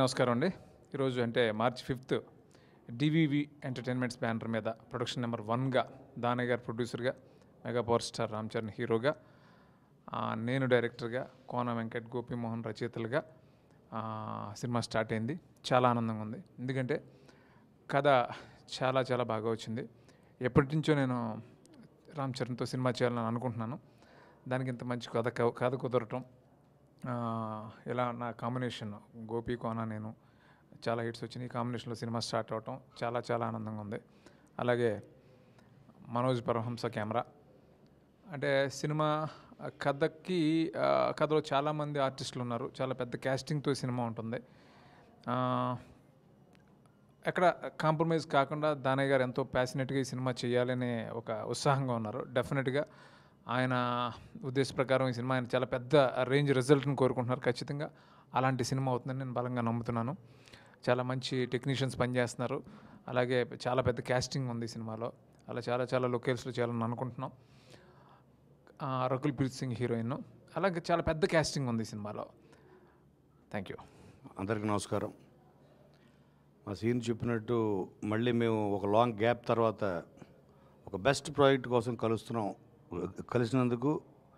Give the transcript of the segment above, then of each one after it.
నమస్కారం అండి ఈరోజు అంటే March fifth DVV entertainments banner మీద ప్రొడక్షన్ నెంబర్ వన్గా దానయ్య గారు ప్రొడ్యూసర్గా mega power star Ram Charan హీరోగా ఆ, నేను డైరెక్టర్గా కోన వెంకట్ గోపిమోహన్ రచయితలుగా ఆ, సినిమా స్టార్ట్ అయింది చాలా ఆనందంగా ఉంది ఎందుకంటే కథ చాలా చాలా బాగా వచ్చింది ఎప్పటి నుంచో నేను రామ్ చరణ్తో సినిమా చేయాలని అనుకుంటున్నాను దానికి ఇంత మంచి కథ కథ కుదరటం ఆ, ఇలా నా కాంబినేషన్ గోపి కోన నేను చాలా హిట్స్ వచ్చినాయి ఈ కాంబినేషన్లో సినిమా స్టార్ట్ అవటం చాలా చాలా ఆనందంగా ఉంది అలాగే మనోజ్ పరమహంస కెమెరా అంటే సినిమా కథకి ఆ, కథలో చాలామంది ఆర్టిస్టులు ఉన్నారు చాలా పెద్ద క్యాస్టింగ్తో సినిమా ఉంటుంది ఆ, ఎక్కడ కాంప్రమైజ్ కాకుండా దానయ్య గారు ఎంతో ప్యాషనెట్గా ఈ సినిమా చేయాలనే ఒక ఉత్సాహంగా ఉన్నారు డెఫినెట్గా ఆయన ఉద్దేశ ప్రకారం ఈ సినిమా ఆయన చాలా పెద్ద రేంజ్ రిజల్ట్ని కోరుకుంటున్నారు ఖచ్చితంగా అలాంటి సినిమా అవుతుందని నేను బలంగా నమ్ముతున్నాను చాలా మంచి టెక్నీషియన్స్ పనిచేస్తున్నారు అలాగే చాలా పెద్ద క్యాస్టింగ్ ఉంది ఈ సినిమాలో అలా చాలా చాలా లొకేషన్లో చేయాలని అనుకుంటున్నాం ఆ, రకుల్ ప్రీత్ సింగ్ హీరోయిన్ అలాగే చాలా పెద్ద క్యాస్టింగ్ ఉంది ఈ సినిమాలో థ్యాంక్ యూ అందరికీ నమస్కారం మా సీన్ చెప్పినట్టు మళ్ళీ మేము ఒక లాంగ్ గ్యాప్ తర్వాత ఒక బెస్ట్ ప్రాజెక్ట్ కోసం కలుస్తున్నాం కలిసినందుకు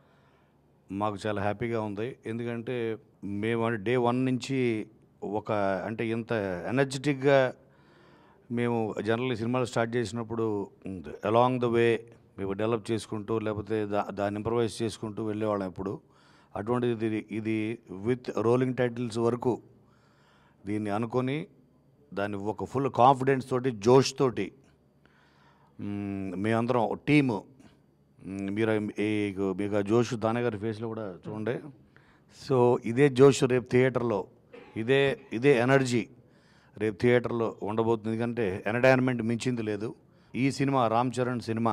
మాకు చాలా హ్యాపీగా ఉంది ఎందుకంటే మేము అంటే డే వన్ నుంచి ఒక అంటే ఇంత ఎనర్జెటిక్గా మేము జనరల్ సినిమాలు స్టార్ట్ చేసినప్పుడు అలాంగ్ ద వే మేము డెవలప్ చేసుకుంటూ లేకపోతే దా దాన్ని ఇంప్రవైజ్ చేసుకుంటూ వెళ్ళేవాళ్ళం ఎప్పుడు అటువంటిది ఇది ఇది విత్ రోలింగ్ టైటిల్స్ వరకు దీన్ని అనుకొని దాన్ని ఒక ఫుల్ కాన్ఫిడెన్స్ తోటి జోష్ తోటి మ్మ్, మేమందరం టీము మ్మ్, మీరు ఈ- మీకు ఆ జోష్ దానే గారి ఫేస్లో కూడా చూడండి సో ఇదే జోష్ రేపు థియేటర్లో ఇదే ఇదే ఎనర్జీ రేపు థియేటర్లో ఉండబోతుంది ఎందుకంటే ఎంటర్టైన్మెంట్ మించింది లేదు ఈ సినిమా రామ్ చరణ్ సినిమా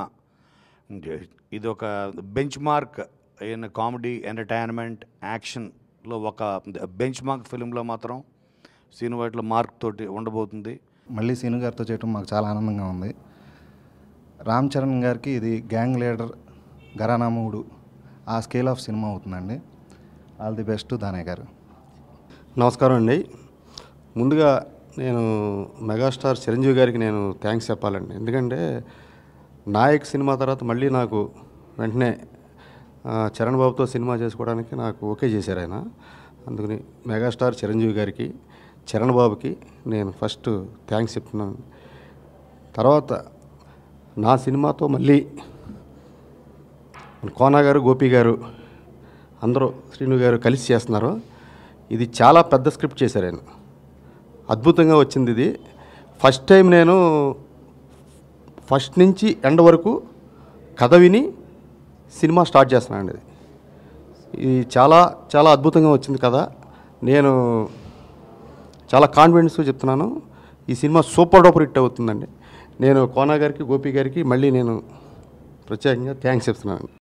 ఇది ఒక బెంచ్ మార్క్ అయిన కామెడీ ఎంటర్టైన్మెంట్ యాక్షన్లో ఒక బెంచ్ మార్క్ ఫిలింలో మాత్రం సీను వైట్లో మార్క్ తోటి ఉండబోతుంది మళ్ళీ సీను గారితో చేయటం మాకు చాలా ఆనందంగా ఉంది రామ్ చరణ్ గారికి ఇది గ్యాంగ్ లీడర్ గరానామూడు ఆ స్కేల్ ఆఫ్ సినిమా అవుతుందండి ఆల్ ది బెస్ట్ దానయ్య గారు నమస్కారం అండి ముందుగా నేను మెగాస్టార్ చిరంజీవి గారికి నేను థ్యాంక్స్ చెప్పాలండి ఎందుకంటే నాయక్ సినిమా తర్వాత మళ్ళీ నాకు వెంటనే ఆ, చరణ్ బాబుతో సినిమా చేసుకోవడానికి నాకు ఓకే చేశారు ఆయన అందుకని మెగాస్టార్ చిరంజీవి గారికి చరణ్ బాబుకి నేను ఫస్ట్ థ్యాంక్స్ చెప్తున్నాను తర్వాత నా సినిమాతో మళ్ళీ కోనా గారు గోపి గారు అందరూ శ్రీను గారు కలిసి చేస్తున్నారు ఇది చాలా పెద్ద స్క్రిప్ట్ చేశారు ఆయన అద్భుతంగా వచ్చింది ఇది ఫస్ట్ టైం నేను ఫస్ట్ నుంచి ఎండ్ వరకు కథ విని సినిమా స్టార్ట్ చేస్తున్నాను ఇది ఇది చాలా చాలా అద్భుతంగా వచ్చింది కథ నేను చాలా కాన్ఫిడెన్స్తో చెప్తున్నాను ఈ సినిమా సూపర్ డూపర్ హిట్ అవుతుందండి నేను కోనా గారికి గోపి గారికి మళ్ళీ నేను ప్రత్యేకంగా థ్యాంక్స్ చెప్తున్నాను